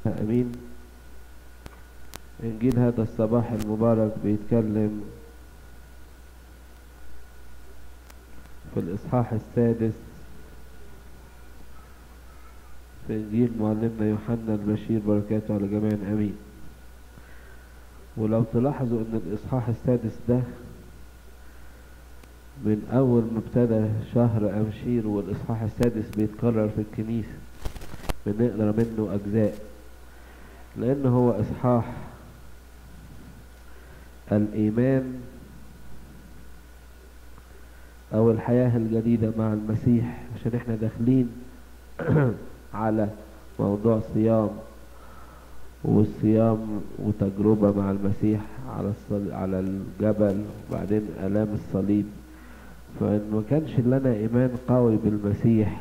امين انجيل هذا الصباح المبارك بيتكلم في الاصحاح السادس في انجيل معلمنا يوحنا البشير بركاته على جميع امين ولو تلاحظوا ان الاصحاح السادس ده من اول ما ابتدى شهر امشير والاصحاح السادس بيتكرر في الكنيسه بنقرا منه اجزاء لان هو اصحاح الايمان او الحياه الجديده مع المسيح عشان احنا داخلين على موضوع صيام والصيام وتجربة مع المسيح على الصل... على الجبل وبعدين آلام الصليب فإن ما كانش لنا إيمان قوي بالمسيح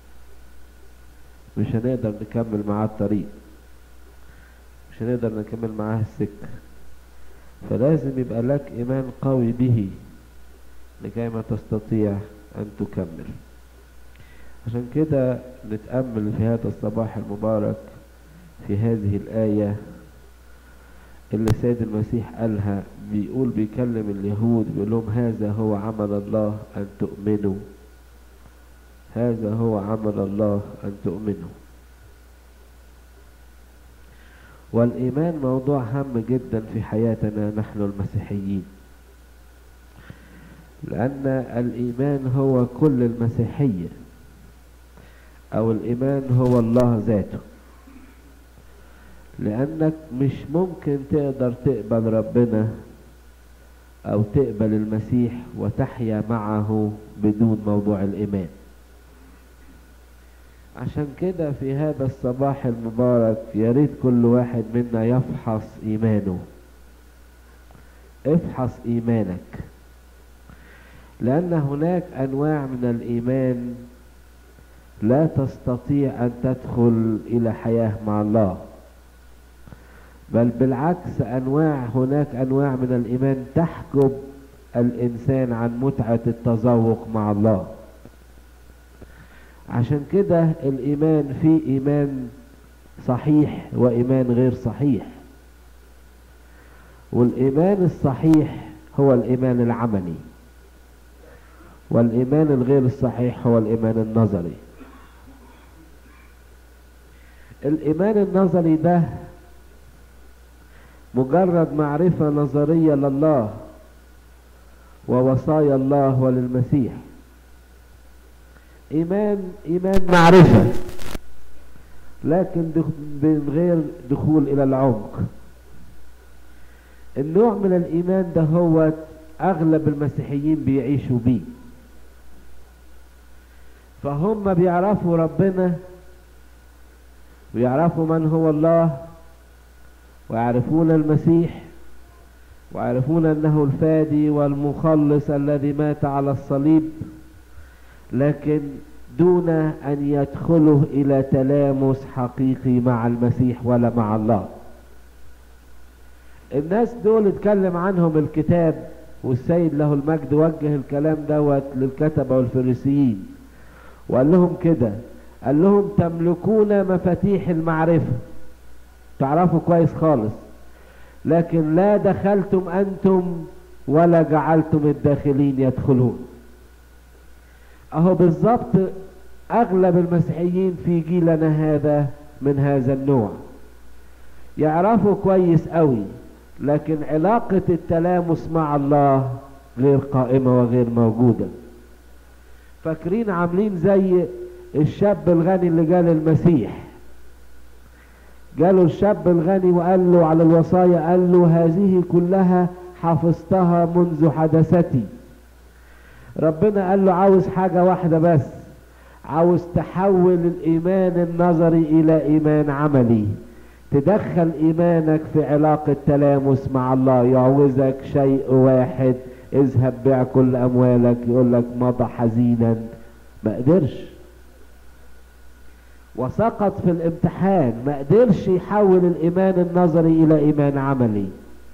مش هنقدر نكمل معاه الطريق مش هنقدر نكمل معاه السكة فلازم يبقى لك إيمان قوي به لكي ما تستطيع أن تكمل عشان كده نتأمل في هذا الصباح المبارك في هذه الآية اللي السيد المسيح قالها بيقول بيكلم اليهود بيقول لهم هذا هو عمل الله أن تؤمنوا هذا هو عمل الله أن تؤمنوا والإيمان موضوع هام جدا في حياتنا نحن المسيحيين لأن الإيمان هو كل المسيحية أو الإيمان هو الله ذاته لأنك مش ممكن تقدر تقبل ربنا أو تقبل المسيح وتحيا معه بدون موضوع الإيمان عشان كده في هذا الصباح المبارك يا ريت كل واحد منا يفحص إيمانه افحص إيمانك لأن هناك أنواع من الإيمان لا تستطيع أن تدخل إلى حياة مع الله بل بالعكس أنواع هناك أنواع من الإيمان تحجب الإنسان عن متعة التذوق مع الله عشان كده الإيمان في إيمان صحيح وإيمان غير صحيح والإيمان الصحيح هو الإيمان العملي والإيمان الغير الصحيح هو الإيمان النظري الإيمان النظري ده مجرد معرفة نظرية لله ووصايا الله وللمسيح إيمان إيمان معرفة لكن من غير دخول إلى العمق النوع من الإيمان ده هو أغلب المسيحيين بيعيشوا بيه فهم بيعرفوا ربنا ويعرفوا من هو الله ويعرفون المسيح ويعرفون انه الفادي والمخلص الذي مات على الصليب لكن دون ان يدخلوا الى تلامس حقيقي مع المسيح ولا مع الله الناس دول اتكلم عنهم الكتاب والسيد له المجد وجه الكلام دوت للكتبة والفريسيين وقال لهم كده قال لهم تملكون مفاتيح المعرفة تعرفوا كويس خالص لكن لا دخلتم أنتم ولا جعلتم الداخلين يدخلون أهو بالظبط أغلب المسيحيين في جيلنا هذا من هذا النوع يعرفوا كويس قوي لكن علاقة التلامس مع الله غير قائمة وغير موجودة فاكرين عاملين زي الشاب الغني اللي جال المسيح جاله الشاب الغني وقال له على الوصايا قال له هذه كلها حفظتها منذ حدثتي ربنا قال له عاوز حاجة واحدة بس عاوز تحول الإيمان النظري إلى إيمان عملي تدخل إيمانك في علاقة تلامس مع الله يعوزك شيء واحد اذهب بيع كل أموالك يقول لك مضى حزينا ما قدرش وسقط في الامتحان ما قدرش يحول الايمان النظري الى ايمان عملي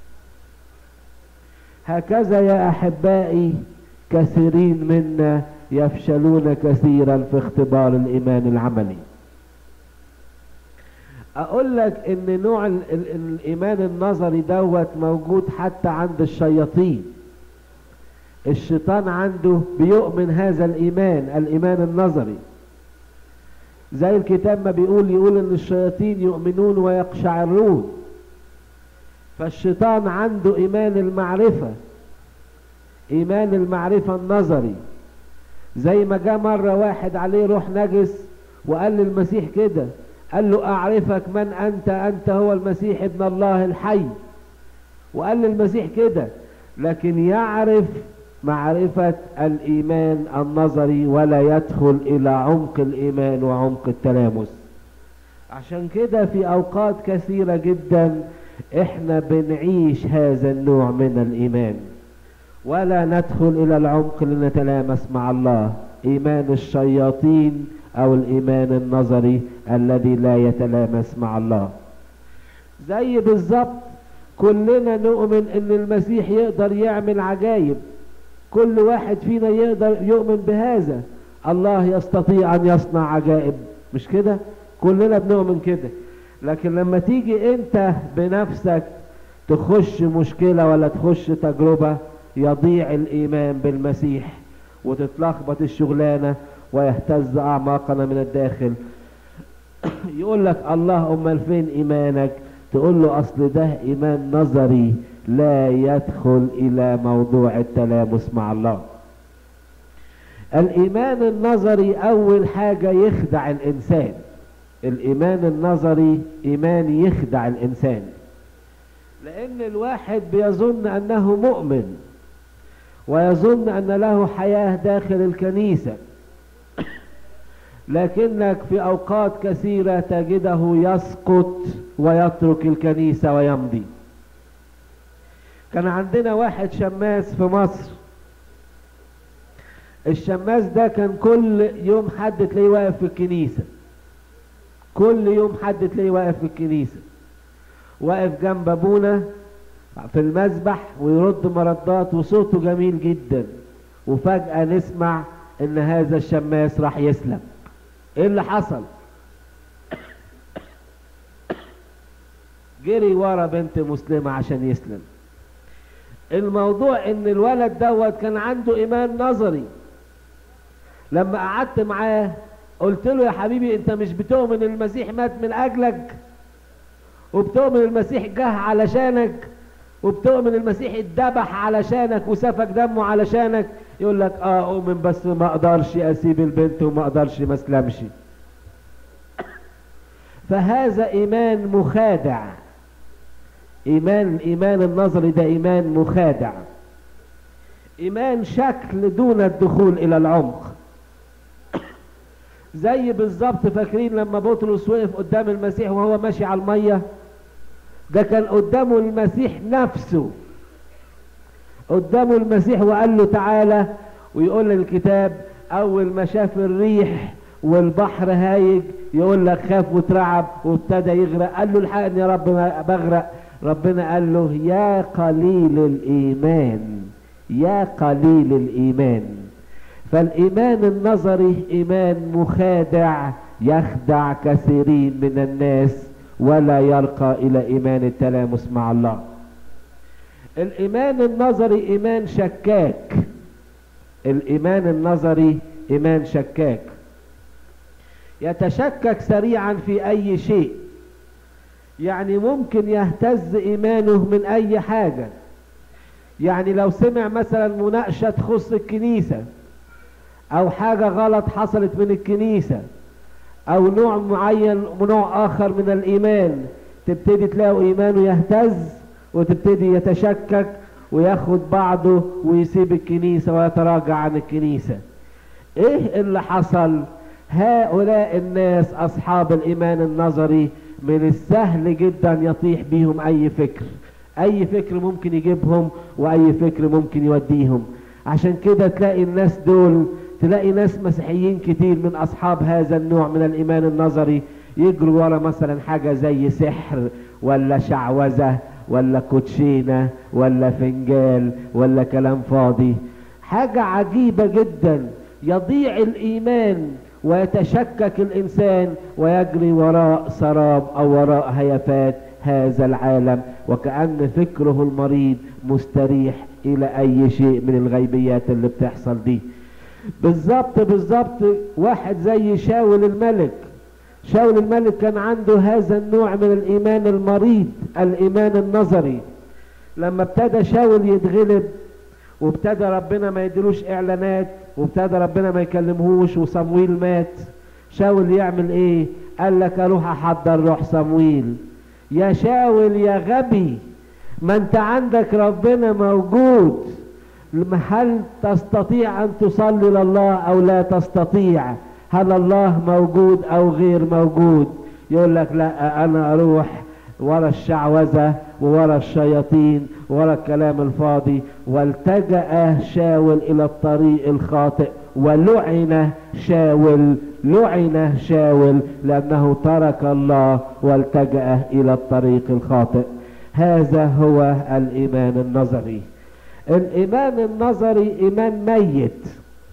هكذا يا احبائي كثيرين منا يفشلون كثيرا في اختبار الايمان العملي اقول لك ان نوع ال ال الايمان النظري دوت موجود حتى عند الشياطين الشيطان عنده بيؤمن هذا الايمان الايمان النظري زي الكتاب ما بيقول يقول ان الشياطين يؤمنون ويقشعرون فالشيطان عنده ايمان المعرفة ايمان المعرفة النظري زي ما جاء مرة واحد عليه روح نجس وقال للمسيح كده قال له اعرفك من انت انت هو المسيح ابن الله الحي وقال للمسيح كده لكن يعرف معرفة الإيمان النظري ولا يدخل إلى عمق الإيمان وعمق التلامس عشان كده في أوقات كثيرة جدا إحنا بنعيش هذا النوع من الإيمان ولا ندخل إلى العمق لنتلامس مع الله إيمان الشياطين أو الإيمان النظري الذي لا يتلامس مع الله زي بالظبط كلنا نؤمن ان المسيح يقدر يعمل عجائب كل واحد فينا يقدر يؤمن بهذا الله يستطيع ان يصنع عجائب مش كده كلنا بنؤمن كده لكن لما تيجي انت بنفسك تخش مشكلة ولا تخش تجربة يضيع الايمان بالمسيح وتتلخبط الشغلانة ويهتز اعماقنا من الداخل يقول لك الله امال فين ايمانك تقول له اصل ده ايمان نظري لا يدخل الى موضوع التلامس مع الله الايمان النظري اول حاجة يخدع الانسان الايمان النظري ايمان يخدع الانسان لان الواحد بيظن انه مؤمن ويظن ان له حياة داخل الكنيسة لكنك في اوقات كثيرة تجده يسقط ويترك الكنيسة ويمضي كان عندنا واحد شماس في مصر الشماس ده كان كل يوم حد تلاقيه واقف في الكنيسة كل يوم حد تلاقيه واقف في الكنيسة واقف جنب ابونا في المسبح ويرد مردات وصوته جميل جدا وفجأة نسمع ان هذا الشماس راح يسلم ايه اللي حصل جري ورا بنت مسلمة عشان يسلم الموضوع ان الولد دوت كان عنده ايمان نظري لما قعدت معاه قلت له يا حبيبي انت مش بتؤمن المسيح مات من اجلك وبتؤمن المسيح جه علشانك وبتؤمن المسيح اتذبح علشانك وسفك دمه علشانك يقول لك اه اؤمن بس ما اقدرش اسيب البنت وما اقدرش ما اسلمش فهذا ايمان مخادع ايمان الايمان النظري ده ايمان مخادع ايمان شكل دون الدخول الى العمق زي بالظبط فاكرين لما بطرس وقف قدام المسيح وهو ماشي على الميه ده كان قدامه المسيح نفسه قدامه المسيح وقال له تعالى ويقول الكتاب اول ما شاف الريح والبحر هايج يقول لك خاف وترعب وابتدى يغرق قال له الحقني يا رب ما بغرق ربنا قال له يا قليل الايمان يا قليل الايمان فالايمان النظري ايمان مخادع يخدع كثيرين من الناس ولا يرقى الى ايمان التلامس مع الله الايمان النظري ايمان شكاك الايمان النظري ايمان شكاك يتشكك سريعا في اي شيء يعني ممكن يهتز ايمانه من اي حاجة يعني لو سمع مثلا مناقشة تخص الكنيسة او حاجة غلط حصلت من الكنيسة او نوع معين نوع اخر من الايمان تبتدي تلاقوا ايمانه يهتز وتبتدي يتشكك وياخد بعضه ويسيب الكنيسة ويتراجع عن الكنيسة ايه اللي حصل هؤلاء الناس اصحاب الايمان النظري من السهل جدا يطيح بيهم اي فكر اي فكر ممكن يجيبهم واي فكر ممكن يوديهم عشان كده تلاقي الناس دول تلاقي ناس مسيحيين كتير من اصحاب هذا النوع من الايمان النظري يجروا ورا مثلا حاجة زي سحر ولا شعوذة ولا كوتشينة ولا فنجال ولا كلام فاضي حاجة عجيبة جدا يضيع الايمان ويتشكك الإنسان ويجري وراء سراب أو وراء هيفات هذا العالم وكأن فكره المريض مستريح إلى أي شيء من الغيبيات اللي بتحصل دي بالظبط بالظبط واحد زي شاول الملك شاول الملك كان عنده هذا النوع من الإيمان المريض الإيمان النظري لما ابتدى شاول يتغلب وابتدى ربنا ما يديلوش اعلانات وابتدى ربنا ما يكلمهوش وصمويل مات شاول يعمل ايه قال لك اروح احضر روح صمويل يا شاول يا غبي ما انت عندك ربنا موجود هل تستطيع ان تصلي لله او لا تستطيع هل الله موجود او غير موجود يقول لك لا انا اروح ورا الشعوذة وورا الشياطين ورا الكلام الفاضي والتجأ شاول إلى الطريق الخاطئ ولعن شاول لعن شاول لأنه ترك الله والتجأ إلى الطريق الخاطئ هذا هو الإيمان النظري الإيمان النظري إيمان ميت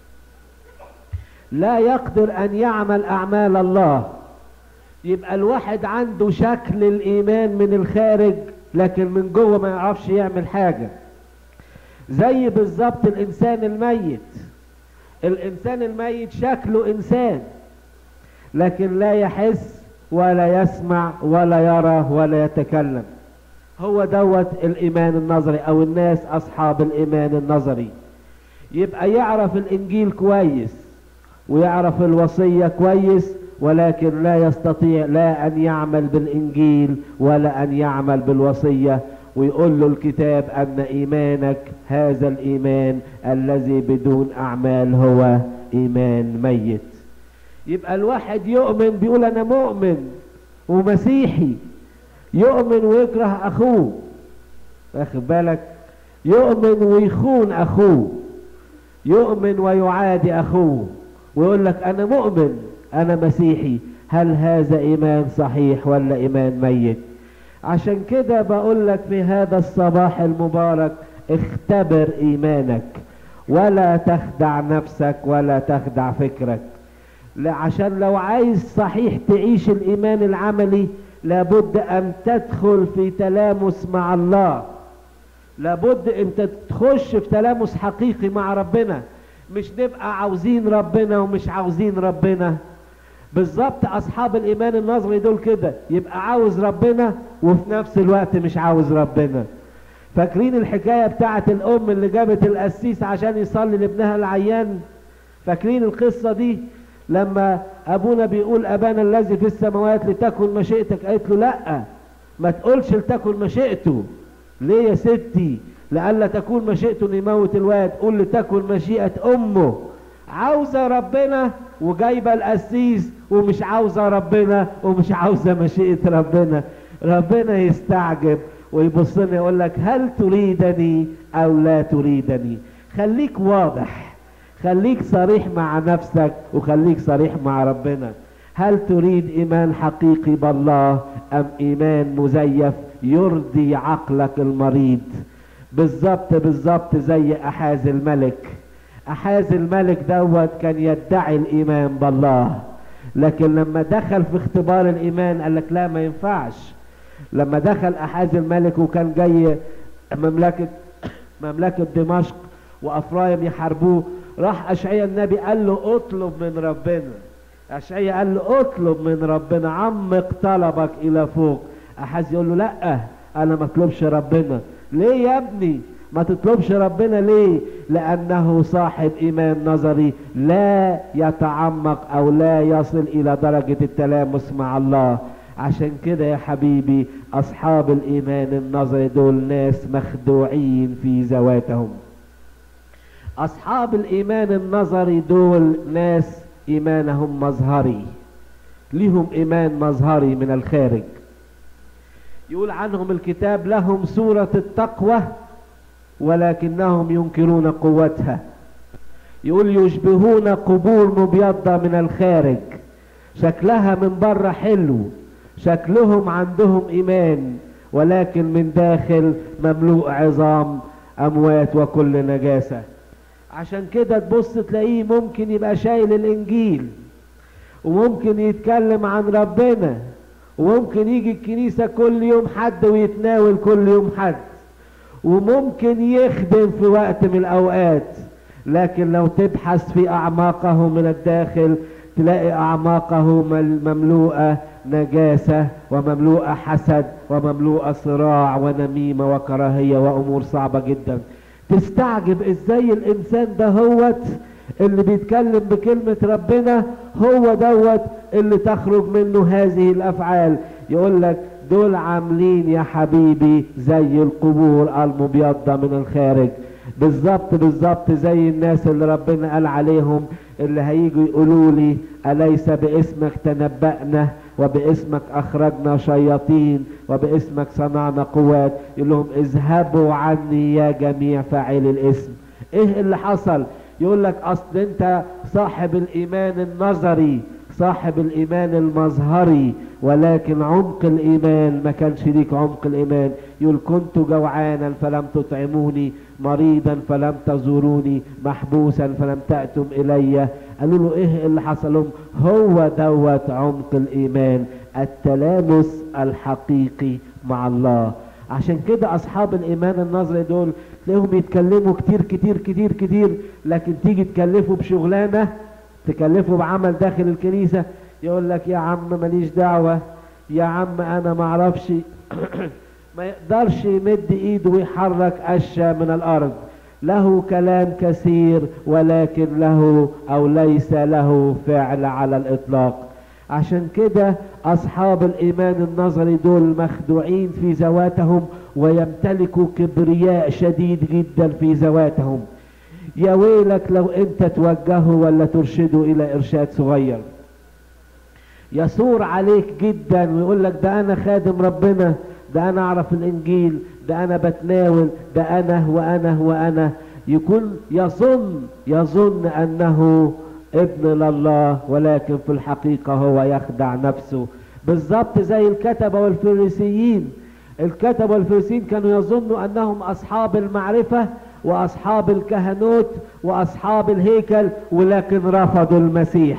لا يقدر أن يعمل أعمال الله يبقى الواحد عنده شكل الإيمان من الخارج لكن من جوه ما يعرفش يعمل حاجة زي بالظبط الإنسان الميت الإنسان الميت شكله إنسان لكن لا يحس ولا يسمع ولا يرى ولا يتكلم هو دوت الإيمان النظري أو الناس أصحاب الإيمان النظري يبقى يعرف الإنجيل كويس ويعرف الوصية كويس ولكن لا يستطيع لا أن يعمل بالإنجيل ولا أن يعمل بالوصية ويقول له الكتاب أن إيمانك هذا الإيمان الذي بدون أعمال هو إيمان ميت يبقى الواحد يؤمن بيقول أنا مؤمن ومسيحي يؤمن ويكره أخوه واخد بالك يؤمن ويخون أخوه يؤمن ويعادي أخوه ويقول لك أنا مؤمن أنا مسيحي هل هذا إيمان صحيح ولا إيمان ميت عشان كده بقول لك في هذا الصباح المبارك اختبر إيمانك ولا تخدع نفسك ولا تخدع فكرك عشان لو عايز صحيح تعيش الإيمان العملي لابد أن تدخل في تلامس مع الله لابد أن تخش في تلامس حقيقي مع ربنا مش نبقى عاوزين ربنا ومش عاوزين ربنا بالظبط اصحاب الايمان النظري دول كده يبقى عاوز ربنا وفي نفس الوقت مش عاوز ربنا فاكرين الحكايه بتاعه الام اللي جابت القسيس عشان يصلي لابنها العيان فاكرين القصه دي لما ابونا بيقول ابانا الذي في السماوات لتكن مشيئتك قالت له لا ما تقولش لتكن مشيئته ليه يا ستي لئلا تكون مشيئته ان يموت الواد قول لتكن مشيئه امه عاوزه ربنا وجايبه القسيس ومش عاوزه ربنا ومش عاوزه مشيئه ربنا ربنا يستعجب ويبص لي يقول لك هل تريدني او لا تريدني خليك واضح خليك صريح مع نفسك وخليك صريح مع ربنا هل تريد ايمان حقيقي بالله ام ايمان مزيف يرضي عقلك المريض بالظبط بالظبط زي احاز الملك احاز الملك دوت كان يدعي الايمان بالله لكن لما دخل في اختبار الايمان قال لك لا ما ينفعش لما دخل احاز الملك وكان جاي مملكه مملكه دمشق وافرايم يحاربوه راح اشعيا النبي قال له اطلب من ربنا اشعيا قال له اطلب من ربنا عمق طلبك الى فوق احاز يقول له لا انا ما اطلبش ربنا ليه يا ابني ما تطلبش ربنا ليه لانه صاحب ايمان نظري لا يتعمق او لا يصل الى درجة التلامس مع الله عشان كده يا حبيبي اصحاب الايمان النظري دول ناس مخدوعين في ذواتهم اصحاب الايمان النظري دول ناس ايمانهم مظهري ليهم ايمان مظهري من الخارج يقول عنهم الكتاب لهم سورة التقوى ولكنهم ينكرون قوتها يقول يشبهون قبور مبيضة من الخارج شكلها من بره حلو شكلهم عندهم ايمان ولكن من داخل مملوء عظام اموات وكل نجاسة عشان كده تبص تلاقيه ممكن يبقى شايل الانجيل وممكن يتكلم عن ربنا وممكن يجي الكنيسة كل يوم حد ويتناول كل يوم حد وممكن يخدم في وقت من الأوقات لكن لو تبحث في أعماقه من الداخل تلاقي أعماقه مملوءة نجاسة ومملوءة حسد ومملوءة صراع ونميمة وكراهية وأمور صعبة جدا تستعجب ازاي الانسان ده هوت اللي بيتكلم بكلمة ربنا هو دوت اللي تخرج منه هذه الافعال يقول لك دول عاملين يا حبيبي زي القبور المبيضة من الخارج بالظبط بالظبط زي الناس اللي ربنا قال عليهم اللي هيجوا يقولوا لي أليس باسمك تنبأنا وباسمك أخرجنا شياطين وباسمك صنعنا قوات يقول لهم اذهبوا عني يا جميع فاعلي الاسم ايه اللي حصل يقول لك اصل انت صاحب الايمان النظري صاحب الايمان المظهري ولكن عمق الايمان ما كانش ليك عمق الايمان يقول كنت جوعانا فلم تطعموني مريضا فلم تزوروني محبوسا فلم تأتم الي قالوا له ايه اللي حصل لهم هو دوت عمق الايمان التلامس الحقيقي مع الله عشان كده اصحاب الايمان النظري دول تلاقيهم يتكلموا كتير كتير كتير كتير لكن تيجي تكلفوا بشغلانه تكلفوا بعمل داخل الكنيسه يقول لك يا عم ماليش دعوه يا عم انا ما اعرفش ما يقدرش يمد ايده ويحرك قشه من الارض له كلام كثير ولكن له او ليس له فعل على الاطلاق عشان كده اصحاب الايمان النظري دول مخدوعين في ذواتهم ويمتلكوا كبرياء شديد جدا في ذواتهم يا ويلك لو انت توجهه ولا ترشده الى ارشاد صغير يثور عليك جدا ويقول لك ده انا خادم ربنا ده انا اعرف الانجيل ده انا بتناول ده انا وانا وانا يكون يظن يظن انه ابن لله ولكن في الحقيقة هو يخدع نفسه بالظبط زي الكتبة والفريسيين الكتبة والفريسيين كانوا يظنوا انهم اصحاب المعرفة واصحاب الكهنوت واصحاب الهيكل ولكن رفضوا المسيح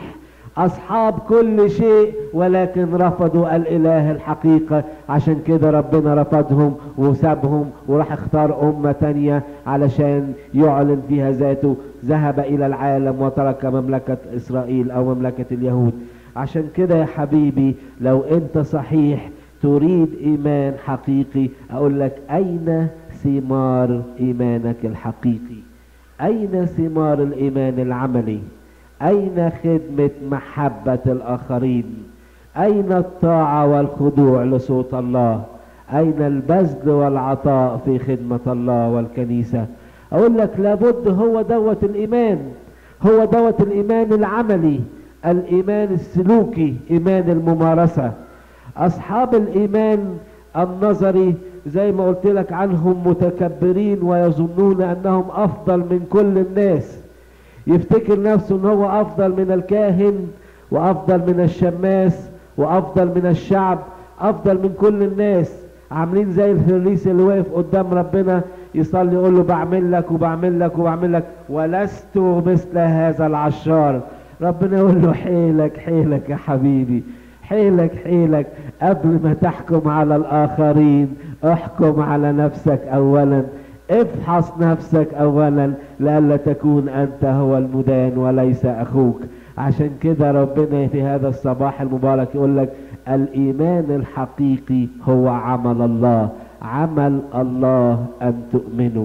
اصحاب كل شيء ولكن رفضوا الاله الحقيقة عشان كده ربنا رفضهم وسابهم وراح اختار امة تانية علشان يعلن فيها ذاته ذهب الى العالم وترك مملكة اسرائيل او مملكة اليهود عشان كده يا حبيبي لو انت صحيح تريد ايمان حقيقي اقول لك اين ثمار ايمانك الحقيقي اين ثمار الايمان العملي أين خدمة محبة الآخرين أين الطاعة والخضوع لصوت الله أين البذل والعطاء في خدمة الله والكنيسة أقول لك لابد هو دوت الإيمان هو دوت الإيمان العملي الإيمان السلوكي إيمان الممارسة أصحاب الإيمان النظري زي ما قلت لك عنهم متكبرين ويظنون أنهم أفضل من كل الناس يفتكر نفسه ان هو افضل من الكاهن وافضل من الشماس وافضل من الشعب افضل من كل الناس عاملين زي الفريس اللي واقف قدام ربنا يصلي يقول له بعمل لك وبعمل لك وبعمل لك ولست مثل هذا العشار ربنا يقول له حيلك حيلك يا حبيبي حيلك حيلك قبل ما تحكم على الاخرين احكم على نفسك اولا افحص نفسك اولا لئلا تكون انت هو المدان وليس اخوك عشان كده ربنا في هذا الصباح المبارك يقول لك الايمان الحقيقي هو عمل الله عمل الله ان تؤمنوا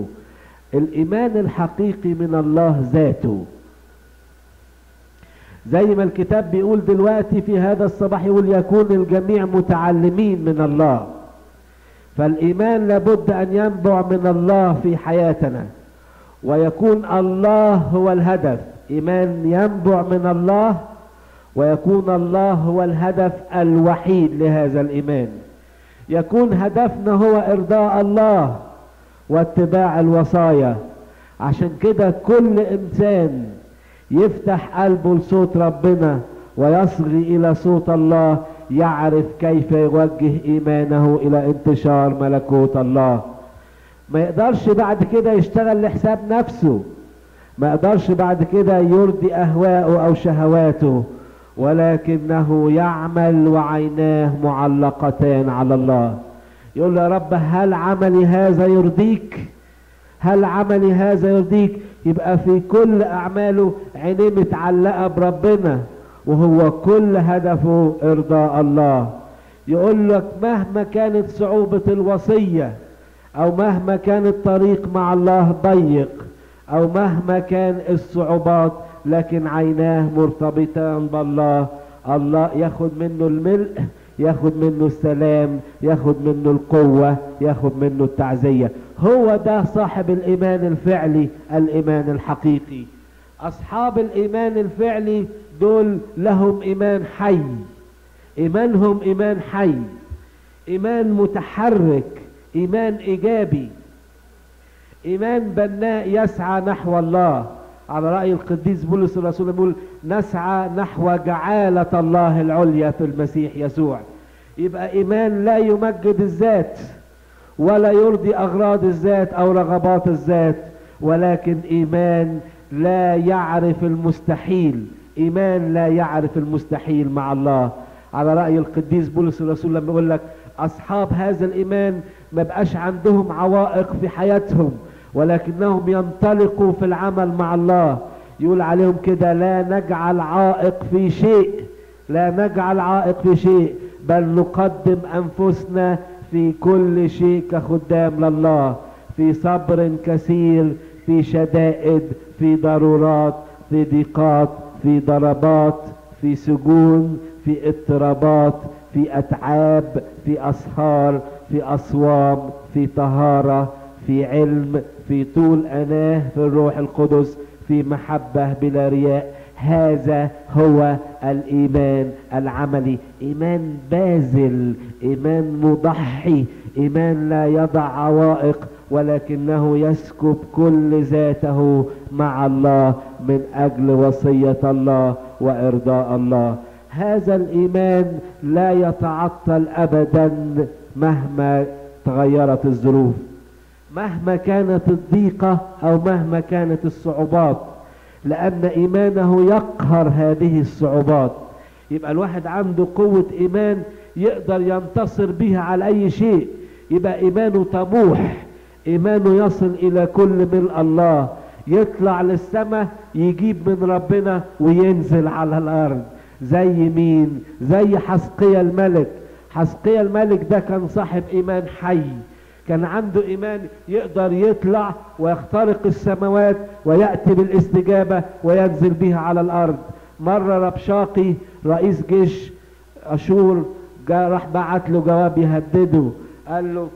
الايمان الحقيقي من الله ذاته زي ما الكتاب بيقول دلوقتي في هذا الصباح يقول يكون الجميع متعلمين من الله فالايمان لابد ان ينبع من الله في حياتنا ويكون الله هو الهدف ايمان ينبع من الله ويكون الله هو الهدف الوحيد لهذا الايمان يكون هدفنا هو ارضاء الله واتباع الوصايا عشان كده كل انسان يفتح قلبه لصوت ربنا ويصغي الى صوت الله يعرف كيف يوجه ايمانه الى انتشار ملكوت الله ما يقدرش بعد كده يشتغل لحساب نفسه ما يقدرش بعد كده يرضي اهواءه او شهواته ولكنه يعمل وعيناه معلقتان على الله يقول له يا رب هل عملي هذا يرضيك هل عملي هذا يرضيك يبقى في كل اعماله عينيه متعلقه بربنا وهو كل هدفه ارضاء الله يقول لك مهما كانت صعوبه الوصيه او مهما كان الطريق مع الله ضيق او مهما كان الصعوبات لكن عيناه مرتبطان بالله الله ياخد منه الملء ياخد منه السلام ياخد منه القوة ياخد منه التعزية هو ده صاحب الإيمان الفعلي الإيمان الحقيقي أصحاب الإيمان الفعلي دول لهم إيمان حي إيمانهم إيمان حي إيمان متحرك إيمان إيجابي إيمان بناء يسعى نحو الله على رأي القديس بولس الرسول يقول نسعى نحو جعالة الله العليا في المسيح يسوع يبقى إيمان لا يمجد الذات ولا يرضي أغراض الذات أو رغبات الذات ولكن إيمان لا يعرف المستحيل إيمان لا يعرف المستحيل مع الله على رأي القديس بولس الرسول لما يقول لك أصحاب هذا الإيمان ما بقاش عندهم عوائق في حياتهم ولكنهم ينطلقوا في العمل مع الله يقول عليهم كده لا نجعل عائق في شيء لا نجعل عائق في شيء بل نقدم أنفسنا في كل شيء كخدام لله في صبر كثير في شدائد في ضرورات في ضيقات في ضربات في سجون في اضطرابات في أتعاب في أسهار في أصوام في طهارة في علم في طول أناه في الروح القدس في محبة بلا رياء هذا هو الإيمان العملي إيمان باذل إيمان مضحي إيمان لا يضع عوائق ولكنه يسكب كل ذاته مع الله من أجل وصية الله وإرضاء الله هذا الإيمان لا يتعطل أبدا مهما تغيرت الظروف مهما كانت الضيقة أو مهما كانت الصعوبات لأن إيمانه يقهر هذه الصعوبات يبقى الواحد عنده قوة إيمان يقدر ينتصر بها على أي شيء يبقى إيمانه طموح إيمانه يصل إلى كل ملء الله يطلع للسماء يجيب من ربنا وينزل على الأرض زي مين زي حسقية الملك حسقية الملك ده كان صاحب إيمان حي كان عنده إيمان يقدر يطلع ويخترق السماوات ويأتي بالاستجابة وينزل بها على الأرض مرة ربشاقي رئيس جيش أشور جا راح بعت له جواب يهدده قال له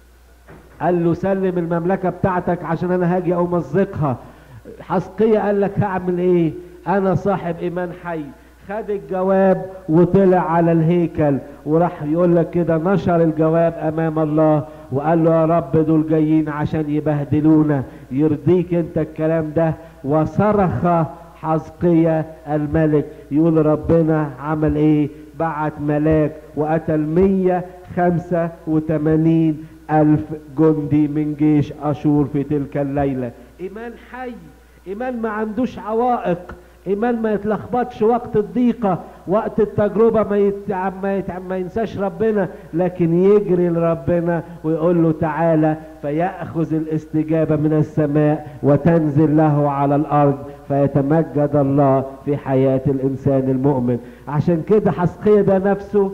قال له سلم المملكة بتاعتك عشان أنا هاجي أمزقها حسقية قال لك هعمل إيه أنا صاحب إيمان حي خد الجواب وطلع على الهيكل وراح يقول لك كده نشر الجواب امام الله وقال له يا رب دول جايين عشان يبهدلونا يرضيك انت الكلام ده وصرخ حزقية الملك يقول ربنا عمل ايه بعت ملاك وقتل مية خمسة وتمانين ألف جندي من جيش أشور في تلك الليلة إيمان حي إيمان ما عندوش عوائق ايمان ما يتلخبطش وقت الضيقة وقت التجربة ما, يتع... ما, يتع... ما ينساش ربنا لكن يجري لربنا ويقول له تعالى فيأخذ الاستجابة من السماء وتنزل له على الأرض فيتمجد الله في حياة الإنسان المؤمن عشان كده حسقية ده نفسه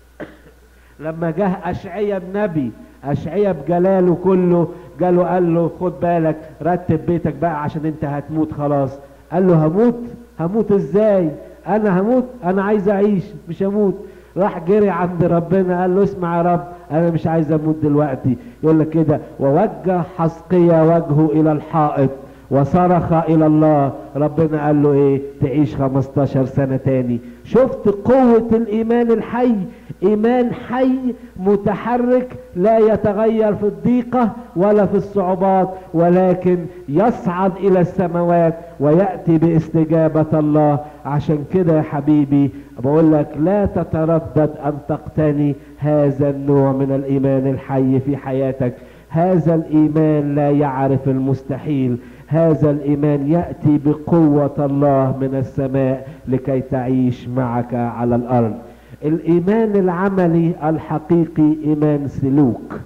لما جه أشعية النبي أشعية بجلاله كله جاله قال له خد بالك رتب بيتك بقى عشان انت هتموت خلاص قال له هموت هموت ازاي انا هموت انا عايز اعيش مش هموت راح جري عند ربنا قال له اسمع يا رب انا مش عايز اموت دلوقتي يقول لك كده ووجه حسقية وجهه الى الحائط وصرخ الى الله ربنا قال له ايه تعيش 15 سنة تاني شفت قوة الايمان الحي ايمان حي متحرك لا يتغير في الضيقة ولا في الصعوبات ولكن يصعد الى السماوات ويأتي باستجابة الله عشان كده يا حبيبي بقول لك لا تتردد ان تقتني هذا النوع من الايمان الحي في حياتك هذا الايمان لا يعرف المستحيل هذا الإيمان يأتي بقوة الله من السماء لكي تعيش معك على الأرض الإيمان العملي الحقيقي إيمان سلوك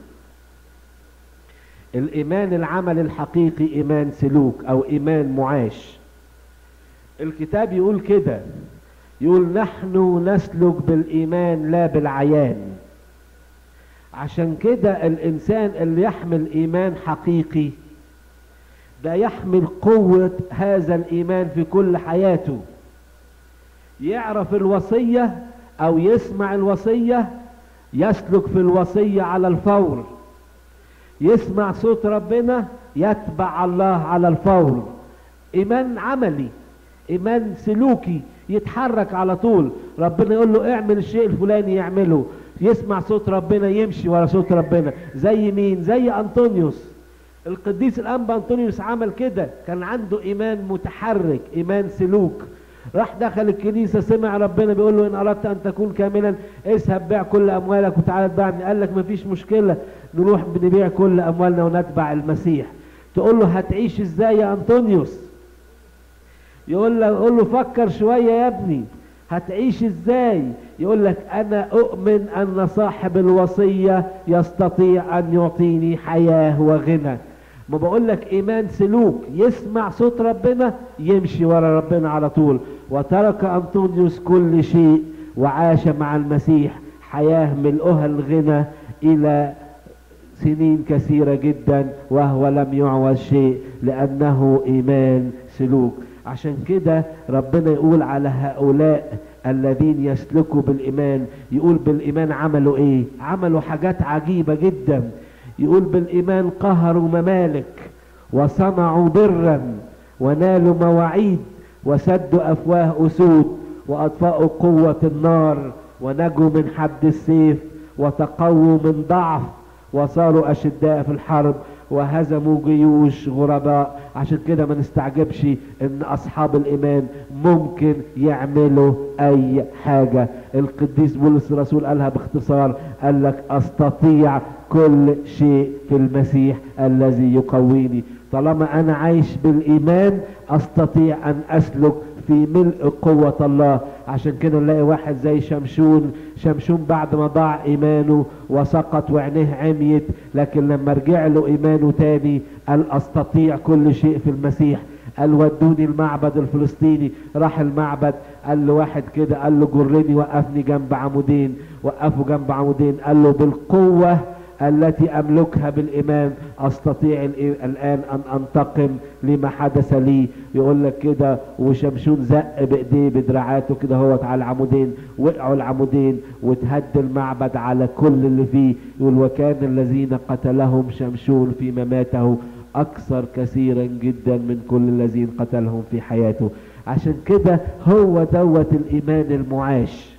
الإيمان العملي الحقيقي إيمان سلوك أو إيمان معاش الكتاب يقول كده يقول نحن نسلك بالإيمان لا بالعيان عشان كده الإنسان اللي يحمل إيمان حقيقي ده يحمل قوة هذا الإيمان في كل حياته يعرف الوصية أو يسمع الوصية يسلك في الوصية على الفور يسمع صوت ربنا يتبع الله على الفور إيمان عملي إيمان سلوكي يتحرك على طول ربنا يقول له اعمل الشيء الفلاني يعمله يسمع صوت ربنا يمشي ورا صوت ربنا زي مين زي أنطونيوس القديس الأنبا أنطونيوس عمل كده كان عنده إيمان متحرك إيمان سلوك راح دخل الكنيسة سمع ربنا بيقول له إن أردت أن تكون كاملا اذهب بيع كل أموالك وتعالى اتبعني قال لك مفيش مشكلة نروح بنبيع كل أموالنا ونتبع المسيح تقول له هتعيش إزاي يا أنطونيوس يقول له يقول له فكر شوية يا ابني هتعيش ازاي يقول لك انا اؤمن ان صاحب الوصية يستطيع ان يعطيني حياة وغنى ما بقول لك ايمان سلوك يسمع صوت ربنا يمشي ورا ربنا على طول وترك انطونيوس كل شيء وعاش مع المسيح حياة ملؤها الغنى الى سنين كثيرة جدا وهو لم يعوز شيء لانه ايمان سلوك عشان كده ربنا يقول على هؤلاء الذين يسلكوا بالإيمان يقول بالإيمان عملوا إيه عملوا حاجات عجيبة جدا يقول بالإيمان قهروا ممالك وصنعوا برا ونالوا مواعيد وسدوا أفواه أسود وأطفأوا قوة النار ونجوا من حد السيف وتقووا من ضعف وصاروا أشداء في الحرب وهزموا جيوش غرباء عشان كده ما نستعجبش ان اصحاب الايمان ممكن يعملوا اي حاجة القديس بولس الرسول قالها باختصار قال لك استطيع كل شيء في المسيح الذي يقويني طالما انا عايش بالايمان استطيع ان اسلك في ملء قوة الله عشان كده نلاقي واحد زي شمشون شمشون بعد ما ضاع ايمانه وسقط وعينيه عميت لكن لما رجع له ايمانه تاني قال استطيع كل شيء في المسيح قال ودوني المعبد الفلسطيني راح المعبد قال له واحد كده قال له جرني وقفني جنب عمودين وقفه جنب عمودين قال له بالقوة التي املكها بالايمان استطيع الان ان انتقم لما حدث لي يقول لك كده وشمشون زق بايديه بدراعاته كده هو على العمودين وقعوا العمودين وتهد المعبد على كل اللي فيه يقول وكان الذين قتلهم شمشون في مماته اكثر كثيرا جدا من كل الذين قتلهم في حياته عشان كده هو دوت الايمان المعاش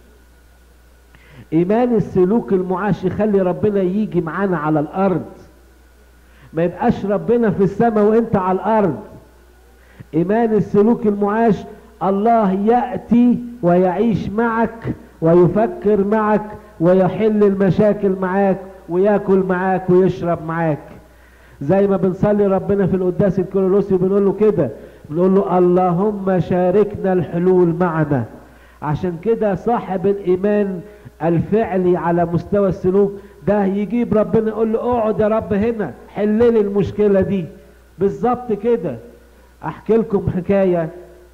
ايمان السلوك المعاش يخلي ربنا يجي معانا على الارض ما يبقاش ربنا في السماء وانت على الارض ايمان السلوك المعاش الله ياتي ويعيش معك ويفكر معك ويحل المشاكل معاك وياكل معاك ويشرب معاك زي ما بنصلي ربنا في القداس الكولوسي بنقول له كده بنقول له اللهم شاركنا الحلول معنا عشان كده صاحب الايمان الفعلي على مستوى السلوك ده يجيب ربنا يقول له اقعد يا رب هنا حل لي المشكله دي بالظبط كده احكي لكم حكايه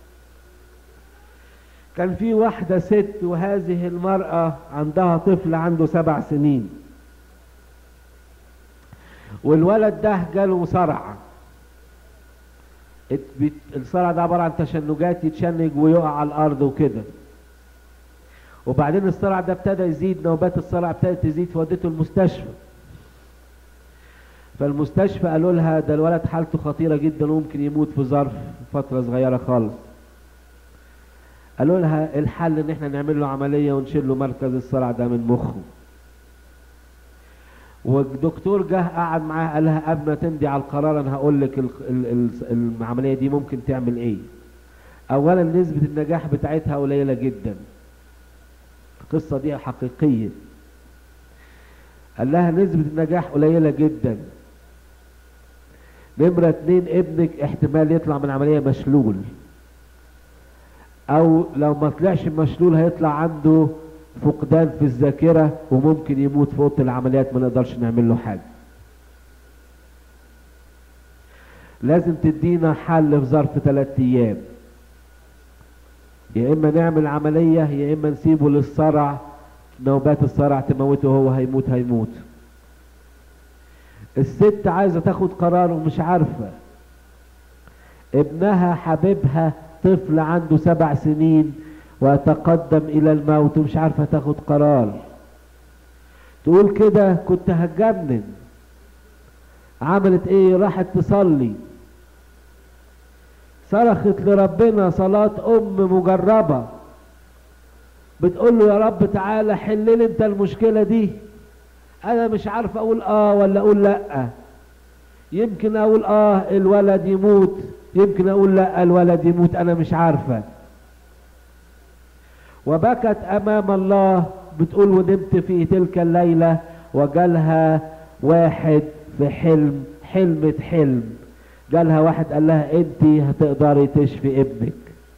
كان في واحده ست وهذه المراه عندها طفل عنده سبع سنين والولد ده جاله صرع الصرع ده عباره عن تشنجات يتشنج ويقع على الارض وكده وبعدين الصرع ده ابتدى يزيد نوبات الصرع ابتدت تزيد فودته المستشفى فالمستشفى قالوا لها ده الولد حالته خطيره جدا وممكن يموت في ظرف فتره صغيره خالص قالوا لها الحل ان احنا نعمل له عمليه ونشيل له مركز الصرع ده من مخه والدكتور جه قعد معاها قال لها قبل ما تمضي على القرار انا هقول لك العمليه دي ممكن تعمل ايه اولا نسبه النجاح بتاعتها قليله جدا القصة دي حقيقية قال لها نسبة النجاح قليلة جدا نمرة اتنين ابنك احتمال يطلع من العملية مشلول او لو ما طلعش مشلول هيطلع عنده فقدان في الذاكرة وممكن يموت في اوضه العمليات ما نقدرش نعمل له حاجة لازم تدينا حل في ظرف ثلاثة ايام يا اما نعمل عملية يا اما نسيبه للصرع نوبات الصرع تموته هو هيموت هيموت الست عايزة تاخد قرار ومش عارفة ابنها حبيبها طفل عنده سبع سنين وتقدم الى الموت ومش عارفة تاخد قرار تقول كده كنت هتجنن عملت ايه راحت تصلي صرخت لربنا صلاة ام مجربة بتقول له يا رب تعالى حل لي انت المشكلة دي انا مش عارف اقول اه ولا اقول لا يمكن اقول اه الولد يموت يمكن اقول لا الولد يموت انا مش عارفة وبكت امام الله بتقول ونمت في تلك الليلة وجالها واحد في حلم حلمة حلم جالها واحد قال لها انت هتقدري تشفي ابنك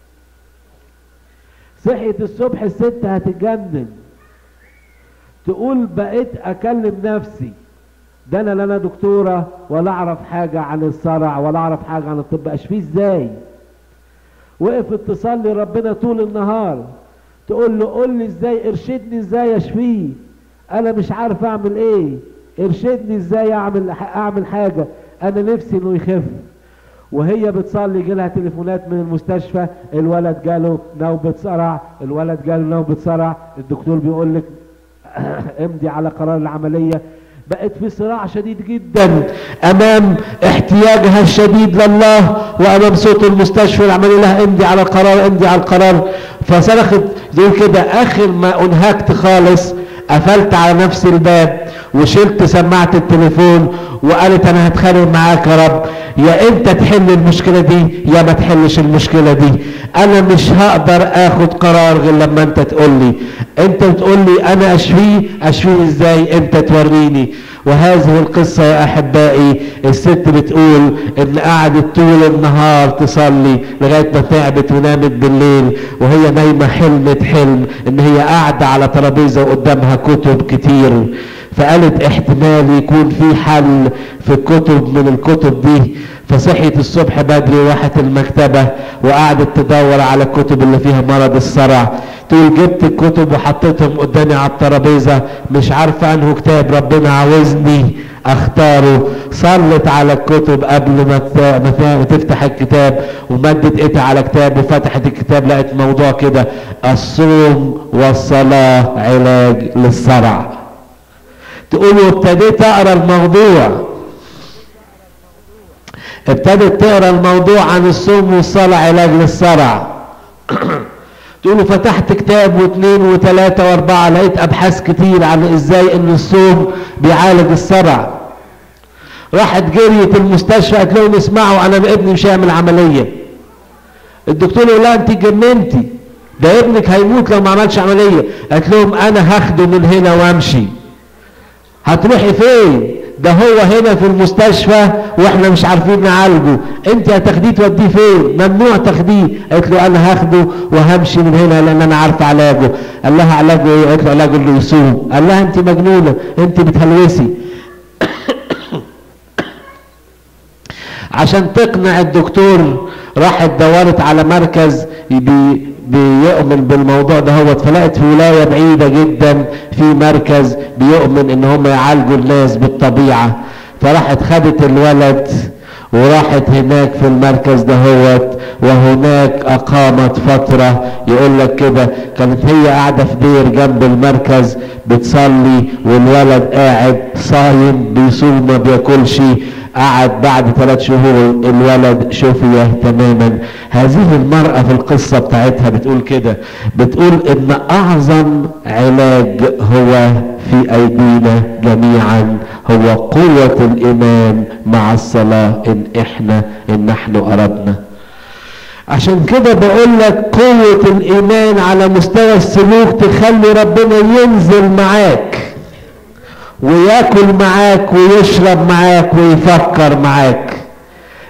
صحيت الصبح الست هتتجنن تقول بقيت اكلم نفسي ده انا لا انا دكتوره ولا اعرف حاجه عن الصرع ولا اعرف حاجه عن الطب اشفيه ازاي وقفت تصلي ربنا طول النهار تقول له قول لي ازاي ارشدني ازاي اشفيه انا مش عارف اعمل ايه ارشدني ازاي اعمل اعمل حاجه انا نفسي انه يخف وهي بتصلي جالها تليفونات من المستشفى الولد جاله نوبة صرع الولد جاله نوبة صرع الدكتور بيقول لك امضي على قرار العملية بقت في صراع شديد جدا امام احتياجها الشديد لله وامام صوت المستشفى العملية لها امضي على القرار امضي على القرار فصرخت زي كده اخر ما انهكت خالص قفلت على نفسي الباب وشلت سماعة التليفون وقالت انا هتخانق معاك يا رب يا انت تحل المشكلة دي يا ما تحلش المشكلة دي انا مش هقدر اخد قرار غير لما انت تقول لي انت بتقول لي انا اشفيه اشفيه ازاي انت توريني وهذه القصة يا احبائي الست بتقول ان قعدت طول النهار تصلي لغاية ما تعبت ونامت بالليل وهي نايمة حلمت حلم ان هي قاعدة على ترابيزة وقدامها كتب كتير فقالت احتمال يكون في حل في الكتب من الكتب دي فصحيت الصبح بدري وراحت المكتبة وقعدت تدور على الكتب اللي فيها مرض الصرع تقول جبت الكتب وحطيتهم قدامي على الترابيزة مش عارفة انه كتاب ربنا عاوزني اختاره صلت على الكتب قبل ما ما تفتح الكتاب ومدت ايدها على كتاب وفتحت الكتاب لقت موضوع كده الصوم والصلاة علاج للصرع تقول وابتديت اقرا الموضوع ابتدت تقرا الموضوع عن الصوم والصلاة علاج للصرع تقول فتحت كتاب واثنين وثلاثة واربعة لقيت ابحاث كتير عن ازاي ان الصوم بيعالج الصرع راحت جريت المستشفى قالت لهم اسمعوا انا ابني مش هيعمل عملية الدكتور يقول لها انت جننتي ده ابنك هيموت لو ما عملش عملية قالت لهم انا هاخده من هنا وامشي هتروحي فين ده هو هنا في المستشفى واحنا مش عارفين نعالجه انت هتاخديه توديه فين ممنوع تاخديه قالت له انا هاخده وهمشي من هنا لان انا عارفه علاجه قال لها علاجه ايه قالت له علاجه انه يصوم قال لها انت مجنونه انت بتهلوسي عشان تقنع الدكتور راحت دورت على مركز بي بيؤمن بالموضوع ده هو فلقت في ولاية بعيدة جدا في مركز بيؤمن ان هم يعالجوا الناس بالطبيعة فراحت خدت الولد وراحت هناك في المركز ده هو وهناك اقامت فترة يقول لك كده كانت هي قاعدة في دير جنب المركز بتصلي والولد قاعد صايم بيصوم ما بياكلش قعد بعد ثلاث شهور الولد شفي تماما هذه المرأة في القصة بتاعتها بتقول كده بتقول ان اعظم علاج هو في ايدينا جميعا هو قوة الايمان مع الصلاة ان احنا ان نحن اردنا عشان كده بقول لك قوة الايمان على مستوى السلوك تخلي ربنا ينزل معاك وياكل معاك ويشرب معاك ويفكر معاك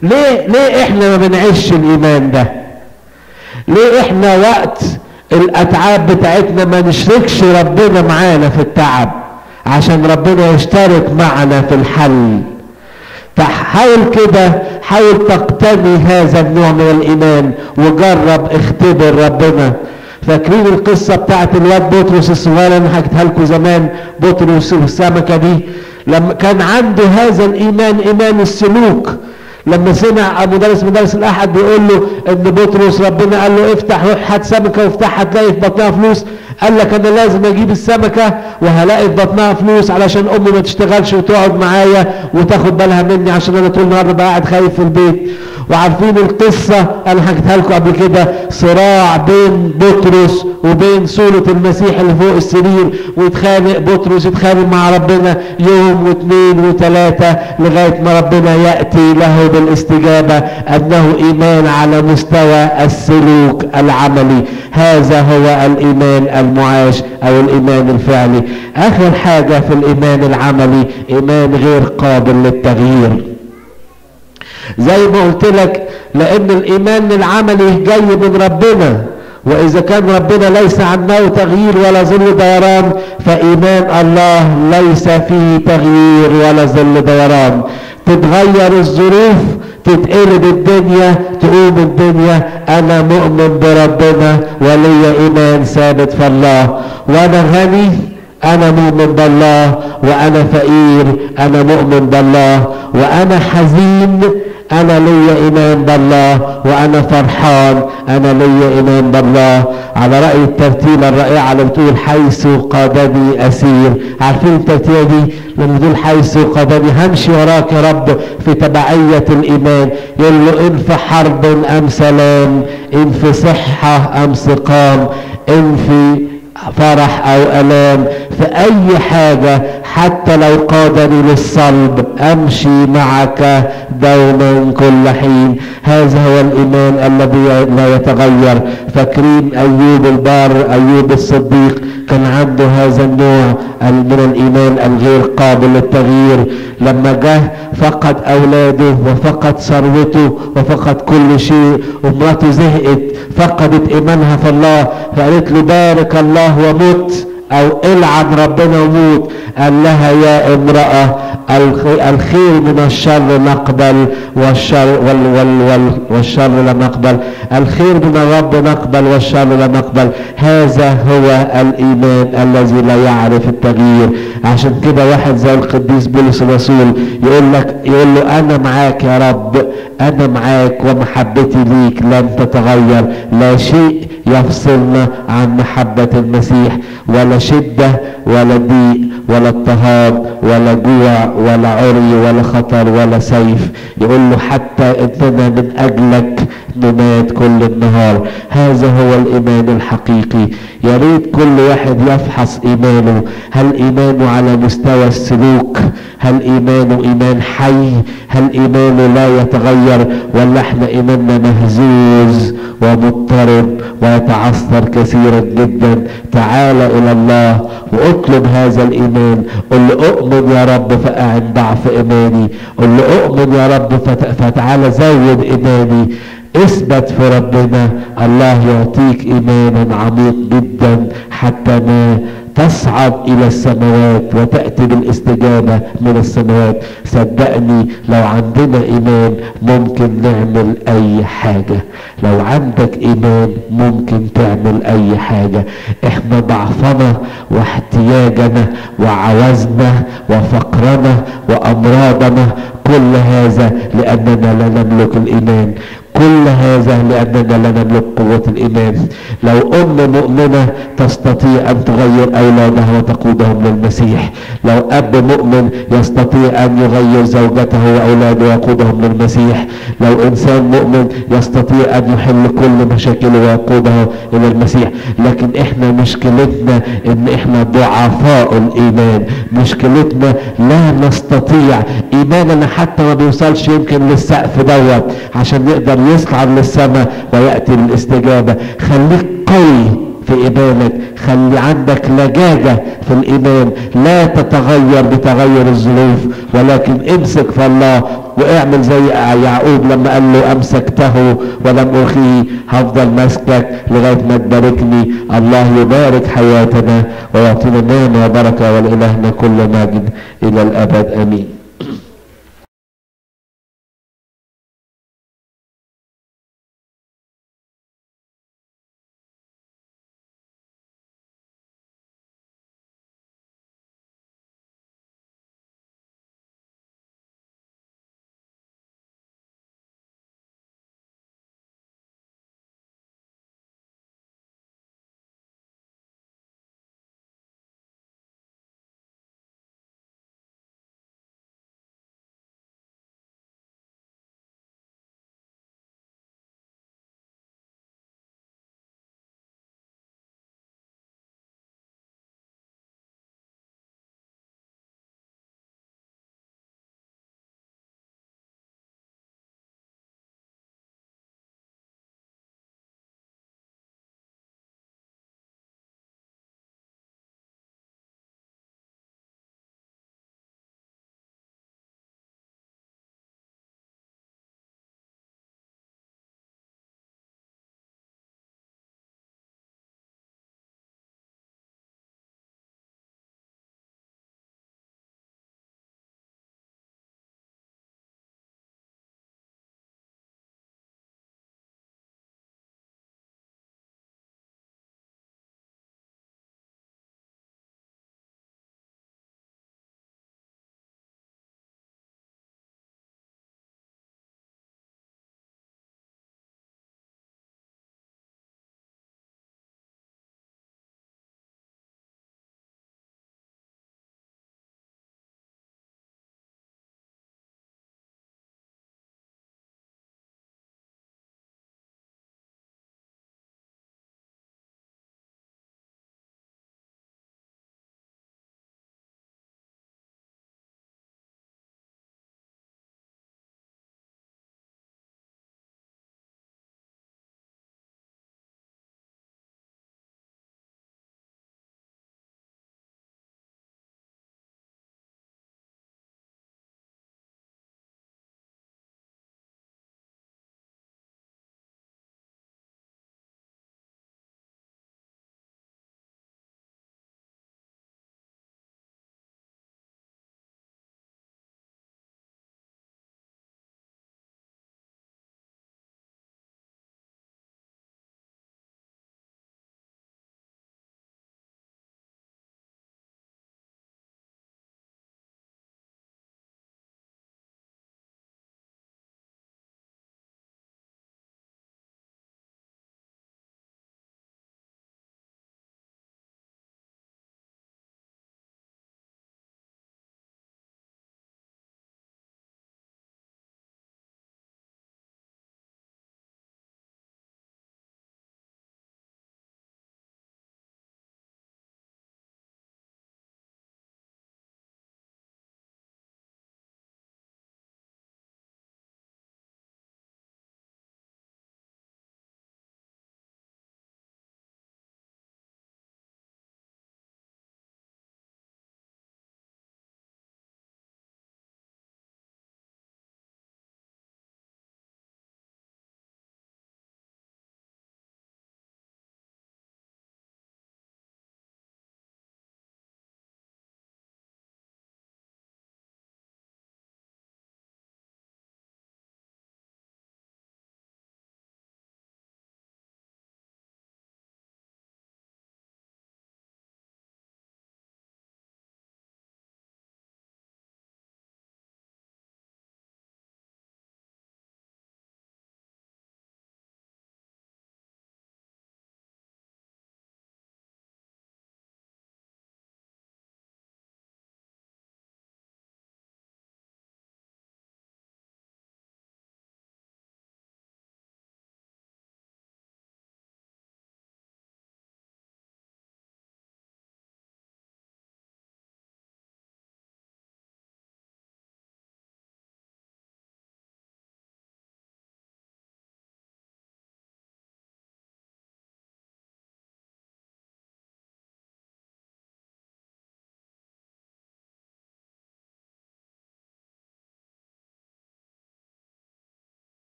ليه ليه احنا ما بنعيش الايمان ده ليه احنا وقت الاتعاب بتاعتنا ما نشركش ربنا معانا في التعب عشان ربنا يشترك معنا في الحل فحاول كده حاول تقتني هذا النوع من الايمان وجرب اختبر ربنا فاكرين القصة بتاعت الواد بطرس الصغير انا حكيتها لكم زمان بطرس والسمكة دي لما كان عنده هذا الايمان ايمان السلوك لما سمع مدرس مدرس الاحد بيقول له ان بطرس ربنا قال له افتح روح هات سمكه وافتحها تلاقي في بطنها فلوس قال لك انا لازم اجيب السمكه وهلاقي في بطنها فلوس علشان امي ما تشتغلش وتقعد معايا وتاخد بالها مني عشان انا طول النهار بقى قاعد خايف في البيت وعارفين القصة أنا حكيتها لكم قبل كده صراع بين بطرس وبين صورة المسيح اللي فوق السرير ويتخانق بطرس يتخانق مع ربنا يوم واثنين وثلاثة لغاية ما ربنا يأتي له بالاستجابة أنه إيمان على مستوى السلوك العملي هذا هو الإيمان المعاش أو الإيمان الفعلي آخر حاجة في الإيمان العملي إيمان غير قابل للتغيير زي ما قلت لك لان الايمان العملي جاي من ربنا واذا كان ربنا ليس عنه تغيير ولا ظل دوران فايمان الله ليس فيه تغيير ولا ظل دوران تتغير الظروف تتقلب الدنيا تقوم الدنيا انا مؤمن بربنا ولي ايمان ثابت في الله وانا غني انا مؤمن بالله وانا فقير انا مؤمن بالله وانا حزين انا لي ايمان بالله وانا فرحان انا لي ايمان بالله على راي الترتيله الرائعه اللي بتقول حيث قادني اسير عارفين الترتيله دي لما بتقول حيث قادني همشي وراك يا رب في تبعيه الايمان يقول له ان في حرب ام سلام ان في صحه ام سقام ان في فرح او الام في اي حاجة حتى لو قادني للصلب امشي معك دوما كل حين هذا هو الايمان الذي لا يتغير فاكرين ايوب البار ايوب الصديق كان عنده هذا النوع من الايمان الغير قابل للتغيير لما جه فقد اولاده وفقد ثروته وفقد كل شيء ومراته زهقت فقدت ايمانها في الله فقالت له بارك الله ومت او العن ربنا وموت قال لها يا امرأة الخير من الشر نقبل والشر وال وال وال والشر لا نقبل الخير من الرب نقبل والشر لا نقبل هذا هو الايمان الذي لا يعرف التغيير عشان كده واحد زي القديس بولس الرسول يقول لك يقول له انا معاك يا رب انا معاك ومحبتي ليك لن تتغير لا شيء يفصلنا عن محبة المسيح ولا شدة ولا ضيق ولا اضطهاد ولا جوع ولا عري ولا خطر ولا سيف يقول له حتى اننا من اجلك نمات كل النهار هذا هو الايمان الحقيقي يا ريت كل واحد يفحص ايمانه هل ايمانه على مستوى السلوك هل ايمانه ايمان حي هل ايمانه لا يتغير ولا احنا ايماننا مهزوز ومضطرب ويتعثر كثيرا جدا تعال الى الله واطلب هذا الايمان قل له اؤمن يا رب فاعن ضعف ايماني قل له اؤمن يا رب فتعالى زود ايماني اثبت في ربنا الله يعطيك ايمانا عميق جدا حتى ما تصعد الى السماوات وتأتي بالاستجابة من السماوات صدقني لو عندنا ايمان ممكن نعمل اي حاجة لو عندك ايمان ممكن تعمل اي حاجة احنا ضعفنا واحتياجنا وعوزنا وفقرنا وامراضنا كل هذا لاننا لا نملك الايمان كل هذا لأننا لا نملك قوة الإيمان لو أم مؤمنة تستطيع أن تغير أولادها وتقودهم للمسيح لو أب مؤمن يستطيع أن يغير زوجته وأولاده ويقودهم للمسيح لو إنسان مؤمن يستطيع أن يحل كل مشاكله ويقوده إلى المسيح لكن إحنا مشكلتنا إن إحنا ضعفاء الإيمان مشكلتنا لا نستطيع إيماننا حتى ما بيوصلش يمكن للسقف دوت عشان نقدر يصعد للسماء ويأتي للاستجابة خليك قوي في في ايمانك خلي عندك لجاجة في الايمان لا تتغير بتغير الظروف ولكن امسك في الله واعمل زي يعقوب لما قال له امسكته ولم اخيه هفضل ماسكك لغايه ما تباركني الله يبارك حياتنا ويعطينا نعمه وبركه ولالهنا كل مجد الى الابد امين